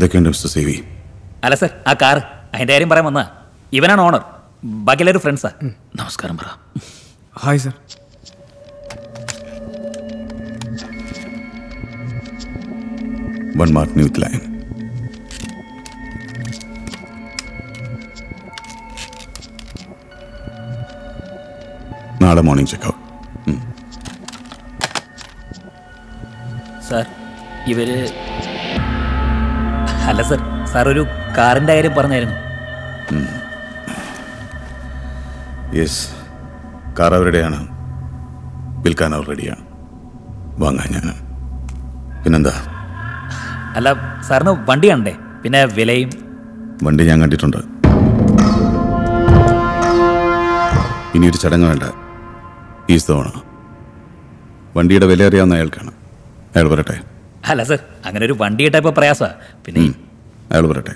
എന്തൊക്കെയുണ്ട് mister C V അല്ല sir ആ കാർ അതിന്റെ കാര്യം പറയാൻ വന്നാ ഇവനാണ് ഓണർ ബാക്കിയെല്ലാവരും ഫ്രണ്ട്സാ നമസ്കാരം പറ ഹായ് സർ വൺ മാർക്ക് ന്യൂത്ത് ലൈൻ നാളെ മോർണിംഗ് ചെക്കൗട്ട് സാർ ഇവര് അല്ല സർ സാർ ഒരു കാറിന്റെ കാര്യം പറഞ്ഞായിരുന്നു യെസ് കാർ അവരുടെയാണ് വിൽക്കാൻ അവർ റെഡിയാണ് വാങ്ങാൻ ഞാൻ പിന്നെന്താ അല്ല സാറിന് വണ്ടി കണ്ടേ പിന്നെ വിലയും വണ്ടി ഞാൻ കണ്ടിട്ടുണ്ട് ഇനി ഒരു ചടങ്ങ് വേണ്ട ഈസ് തവണ വണ്ടിയുടെ വില അറിയാവുന്ന അയാൾക്കാണ് അയാൾ പറയട്ടെ അല്ല സർ അങ്ങനെ ഒരു വണ്ടി കിട്ടാ ഇപ്പൊ പ്രയാസാ പിന്നെ ഈ- അയാൾ പറയട്ടെ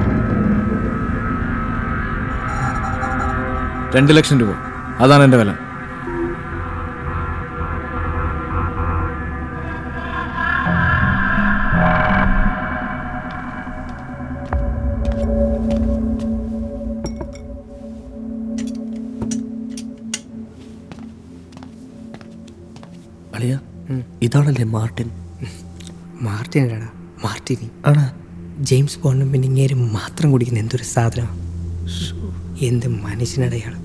രണ്ട് ലക്ഷം രൂപ അതാണ് എൻ്റെ വില അളിയ ഇതാണല്ലേ മാർട്ടിൻ മാർട്ടിനാടാ മാർട്ടിനി ആണാ ജെയിംസ് ബോണ്ടും പിന്നെ ഇങ്ങേരും മാത്രം കുടിക്കുന്ന എന്തൊരു സാധനം എന്ത് മനുഷ്യനടയാള്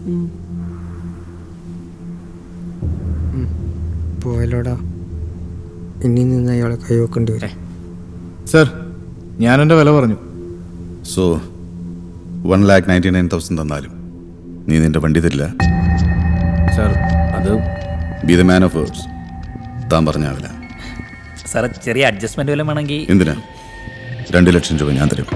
പോയല്ലോടാ ഇനി നിന്ന് അയാളെ കൈവക്കേണ്ടി വരെ സർ ഞാൻ എൻ്റെ വില പറഞ്ഞു so one lakh ninety nine thousand തന്നാലും നീ നിന്റെ വണ്ടി തരില്ല സർ അത് be the man of words താൻ പറഞ്ഞാവില്ല സാർ ചെറിയ അഡ്ജസ്റ്റ്മെന്റ് വല്ലതും വേണമെങ്കിൽ എന്തിനാ രണ്ട് ലക്ഷം രൂപ ഞാൻ തരും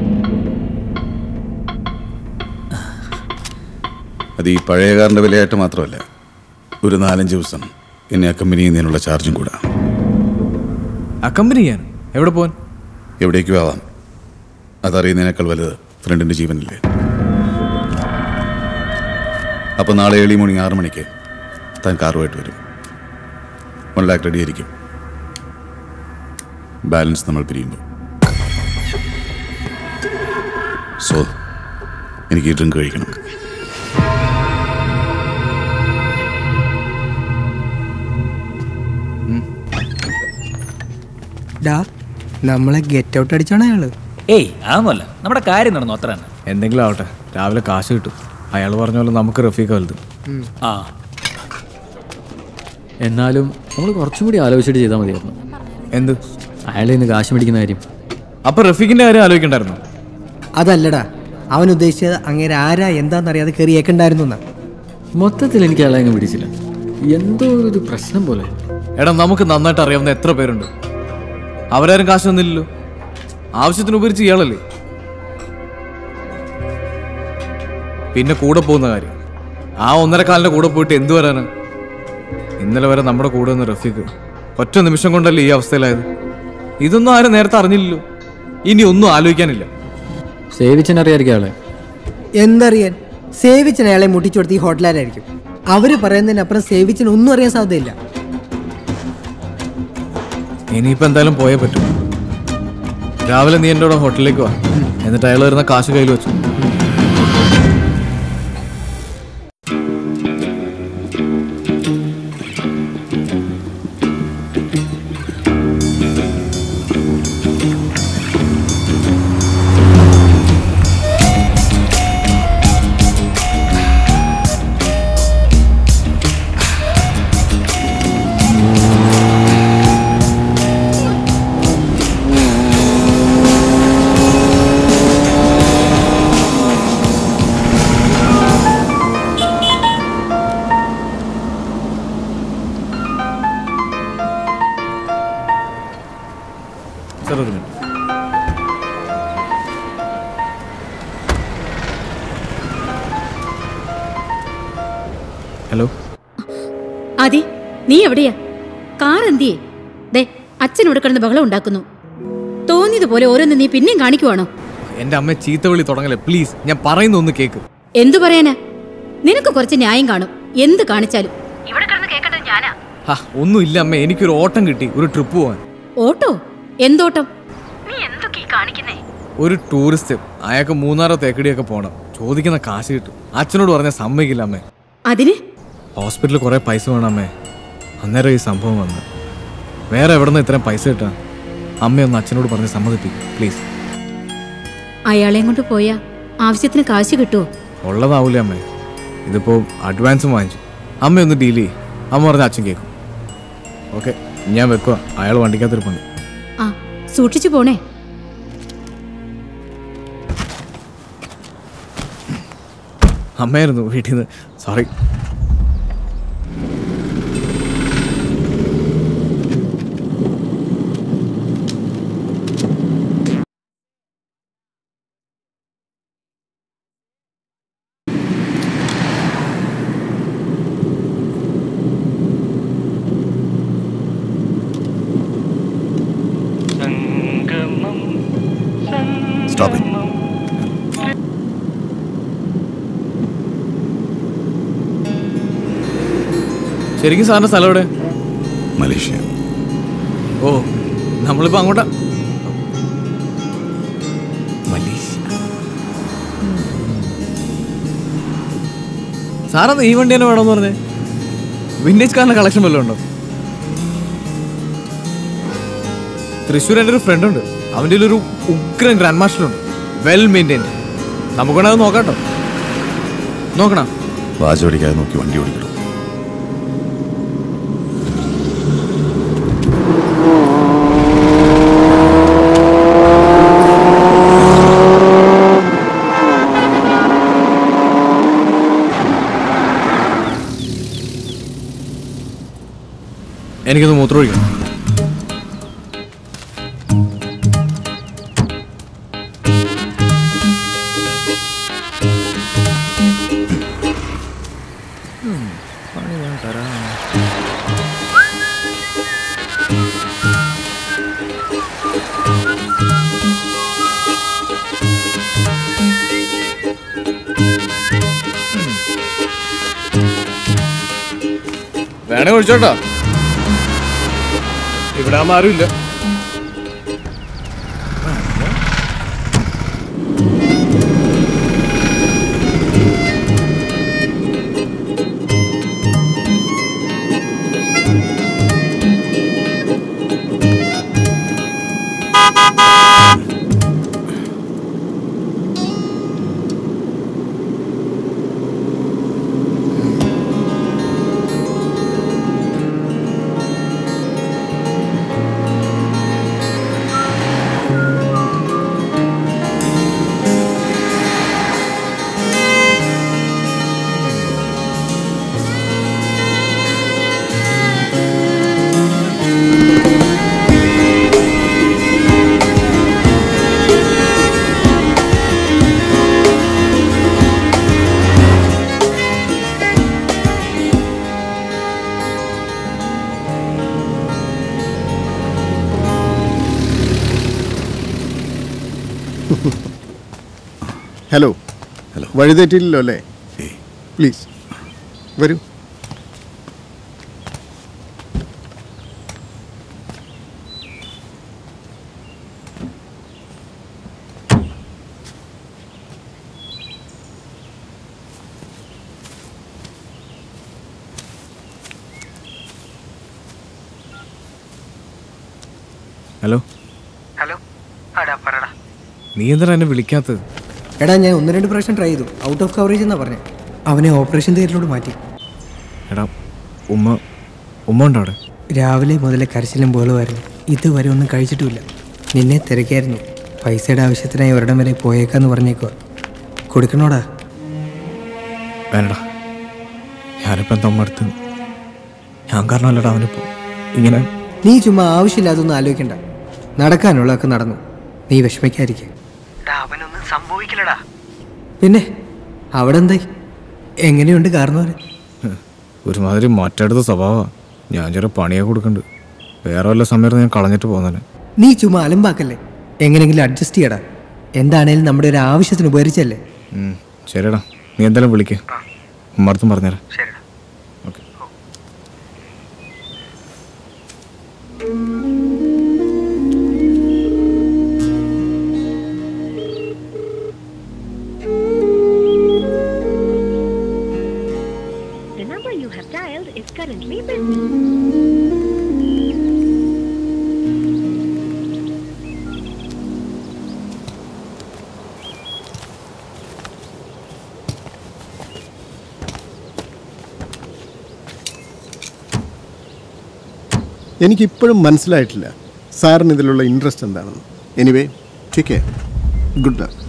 അത് ഈ പഴയ കാറിന്റെ വിലയായിട്ട് മാത്രമല്ല ഒരു നാലഞ്ച് ദിവസം എന്നെ ആ കമ്പനിയിൽ നിന്നുള്ള ചാർജും കൂടാ ആ കമ്പനി ചെയ്യാൻ എവിടെ പോകാൻ എവിടേക്കും ആവാം അതറിയുന്നതിനേക്കാൾ വലുത് ഫ്രണ്ടിന്റെ ജീവനല്ലേ അപ്പൊ നാളെ ഏളി മോർണിംഗ് ആറ് മണിക്ക് താൻ കാറുമായിട്ട് വരും വൺ ലാക്ക് റെഡി ആയിരിക്കും ബാലൻസ് നമ്മൾ പിരിയുമ്പോൾ സോ എനിക്ക് ഈ ഡ്രിങ്ക് കഴിക്കണം ഡാ നമ്മളെ ഗെറ്റ് ഔട്ട് അടിച്ചാണ് അയാള് ഏയ് അതൊന്നുമല്ല നമ്മുടെ കാര്യം നടന്നു അത്ര തന്നെ എന്തെങ്കിലും ആവട്ടെ രാവിലെ കാശ് കിട്ടും അയാൾ പറഞ്ഞ പോലെ നമുക്ക് റഫീഖ് വലുത് ആ എന്നാലും നമ്മൾ കുറച്ചും കൂടി ആലോചിച്ചിട്ട് ചെയ്താൽ മതിയായിരുന്നു എന്ത് അയാളെ ഇന്ന് കാശ് മേടിക്കുന്ന കാര്യം അപ്പൊ റഫീഖിന്റെ കാര്യം ആലോചിക്കണ്ടായിരുന്നു അതല്ലടാ അവൻ ഉദ്ദേശിച്ചത് അങ്ങേരെ ആരാ എന്താണെന്നറിയാതെ കയറി ഏക്കണ്ടായിരുന്നു എന്നാ മൊത്തത്തിൽ എനിക്ക് അയാളെ അങ്ങ് പിടിച്ചില്ല എന്തോ ഒരു പ്രശ്നം പോലെ എടാ നമുക്ക് നന്നായിട്ട് അറിയാവുന്ന എത്ര പേരുണ്ട് അവരാരും കാശ് തന്നില്ലല്ലോ ആവശ്യത്തിന് ഉപരിച്ച് ഇയാളല്ലേ പിന്നെ കൂടെ പോകുന്ന കാര്യം ആ ഒന്നര കാലിന്റെ കൂടെ പോയിട്ട് എന്തു വരാന് ഇന്നലെ വരെ നമ്മുടെ കൂടെ നിന്ന് റഫീഖ് ഒറ്റ നിമിഷം കൊണ്ടല്ലേ ഈ അവസ്ഥയിലായത് ഇതൊന്നും ആരും നേരത്തെ അറിഞ്ഞില്ലല്ലോ ഇനി ഒന്നും ആലോചിക്കാനില്ല സേവിച്ചൻ അറിയായിരിക്കും അയാളെ എന്തറിയാൻ സേവിച്ചൻ അയാളെ മുട്ടിച്ചു കൊടുത്ത് ഈ ഹോട്ടലാരായിരിക്കും അവര് പറയുന്നതിനപ്പുറം സേവിച്ചൻ ഒന്നും അറിയാൻ സാധ്യതയില്ല ഇനിയിപ്പോ എന്തായാലും പോയേ പറ്റും രാവിലെ നീ എൻ്റെ കൂടെ ഹോട്ടലിലേക്ക് വാ എന്നിട്ട് അയാൾ വരുന്ന കാശ് കയ്യിൽ വെച്ചു സാർ ഒരു മിനിറ്റ് ഹലോ ആദി നീ എവിടെയാ കാർ എന്തിയേ ദേ അച്ഛനോട് കിടന്ന് ബഹളം ഉണ്ടാക്കുന്നു തോന്നിയതുപോലെ ഓരോന്ന് നീ പിന്നെയും കാണിക്കുവാണോ എൻ്റെ അമ്മ ചീത്തവിളി തുടങ്ങല്ലേ പ്ലീസ് ഞാൻ പറയുന്ന ഒന്ന് കേക്ക് എന്തു പറയാനാ നിനക്ക് കുറച്ച് ന്യായം കാണും എന്ത് കാണിച്ചാലും ഇവിടെ കിടന്ന് കേൾക്കേണ്ടത് ഞാനാ ഹാ ഒന്നുമില്ല അമ്മ എനിക്കൊരു ഓട്ടം കിട്ടി ഒരു ട്രിപ്പ് പോവാൻ ഓട്ടോ എന്തോട്ടം നീ എന്തൊക്കെ കാണിക്കുന്നേ ഒരു ടൂറിസ്റ്റ് അയാൾക്ക് മൂന്നാറോ തേക്കടിയൊക്കെ പോകണം ചോദിക്കുന്ന കാശ് കിട്ടും അച്ഛനോട് പറഞ്ഞാൽ സമ്മതിക്കില്ല അമ്മേ അതിന് ഹോസ്പിറ്റലിൽ കുറേ പൈസ വേണം അമ്മേ അന്നേരം ഈ സംഭവം വന്ന് വേറെ എവിടെ നിന്ന് ഇത്രയും പൈസ കിട്ടാ അമ്മയൊന്ന് അച്ഛനോട് പറഞ്ഞ് സമ്മതിപ്പിക്കും പ്ലീസ് അയാളെയും കൊണ്ട് പോയാ ആവശ്യത്തിന് കാശ് കിട്ടുമോ ഉള്ളതാവൂലേ അമ്മേ ഇതിപ്പോൾ അഡ്വാൻസും വാങ്ങിച്ചു അമ്മയൊന്ന് ഡീൽ ചെയ്യും അമ്മ പറഞ്ഞ അച്ഛൻ കേൾക്കും ഓക്കെ ഞാൻ വെക്കുക അയാൾ വണ്ടിക്കകത്തിരിപ്പുണ്ട് ആ സൂക്ഷിച്ചു പോണേ അമ്മയായിരുന്നു വീട്ടിൽ നിന്ന് സോറി സ്റ്റോപ്പ് ഇറ്റ് ശരിക്കും സാറിൻ്റെ സ്ഥലം എവിടെ മലേഷ്യ ഓ നമ്മളിപ്പോൾ അങ്ങോട്ടാ മലേഷ്യ സാറത് ഈ വണ്ടി തന്നെ വേണമെന്ന് പറഞ്ഞേ വിൻറ്റേജ് കാറിൻ്റെ കളക്ഷൻ വല്ലതും ഉണ്ടോ തൃശ്ശൂർ എൻ്റെ ഒരു ഫ്രണ്ട് ഉണ്ട് അവൻ്റെ ഒരു ഉഗ്രൻ ഗ്രാൻഡ് മാസ്റ്റർ ഉണ്ട് വെൽ മെയിൻറ്റൈൻഡ് നമുക്ക് വേണേ അത് നോക്കാട്ടോ നോക്കണം വാചോടിക്കാതെ നോക്കി വണ്ടി ഓടിക്കണം എനിക്കൊന്ന് മൂത്രം ഒഴിക്കണം വേണേ ഒഴിച്ചോട്ടോ ഇവിടെ ആകുമ്പോൾ ആരുമില്ല ഹലോ ഹലോ. വഴിതെറ്റില്ലല്ലോ അല്ലേ ഏയ് പ്ലീസ് വരൂ ഹലോ ഹലോ ആടാ പറടാ നീ എന്തിനാ എന്നെ വിളിക്കാത്തത് എടാ ഞാൻ ഒന്ന് രണ്ട് പ്രാവശ്യം ട്രൈ ചെയ്തു ഔട്ട് ഓഫ് കവറേജ് എന്നാ പറഞ്ഞത് അവനെ ഓപ്പറേഷൻ തിയേറ്ററിലോട് മാറ്റി എടാ ഉമ്മ ഉമ്മ ഉണ്ടോ അവിടെ രാവിലെ മുതലേ കരച്ചിലും ബഹളമായിരുന്നു ഇതുവരെ ഒന്നും കഴിച്ചിട്ടുമില്ല നിന്നെ തിരക്കായിരുന്നു പൈസയുടെ ആവശ്യത്തിനായി ഒരിടം വരെ പോയേക്കാന്ന് പറഞ്ഞേക്കുക കൊടുക്കണോടാ വേണ്ടടാ ഞാനിപ്പോൾ എന്താ ഉമ്മ അടുത്ത് ഞാൻ കാരണമല്ലടാ അവനിപ്പോ ഇങ്ങനെ നീ ചുമ്മാ ആവശ്യമില്ലാതൊന്നും ആലോചിക്കണ്ട നടക്കാനുള്ളതൊക്കെ നടന്നു നീ വിഷമിക്കാതിരിക്കെ അവനൊന്നും സംഭവിക്കില്ലടാ പിന്നെ അവിടെ എന്തായി എങ്ങനെയുണ്ട് കാരണവര് ഹ്, ഒരുമാതിരി മറ്റടുത്ത സ്വഭാവമാണ് ഞാൻ ചെറിയ പണിയൊക്കെ കൊടുക്കുന്നുണ്ട് വേറെ വല്ല സമയത്ത് ഞാൻ കളഞ്ഞിട്ട് പോകുന്നതന്നെ നീ ചുമ്മാ അലമ്പാക്കല്ലേ എങ്ങനെയെങ്കിലും അഡ്ജസ്റ്റ് ചെയ്യടാ എന്താണേലും നമ്മുടെ ഒരു ആവശ്യത്തിന് ഉപകരിച്ചല്ലേ ഉം, ശരിടാ നീ എന്തായാലും വിളിക്ക് ഉമ്മർത്തും പറഞ്ഞുതരാം okay The number you have dialed is currently busy. എനിക്കിപ്പോഴും മനസ്സിലായിട്ടില്ല സാറിന് ഇതിലുള്ള ഇൻട്രസ്റ്റ് എന്താണെന്ന് anyway take care good luck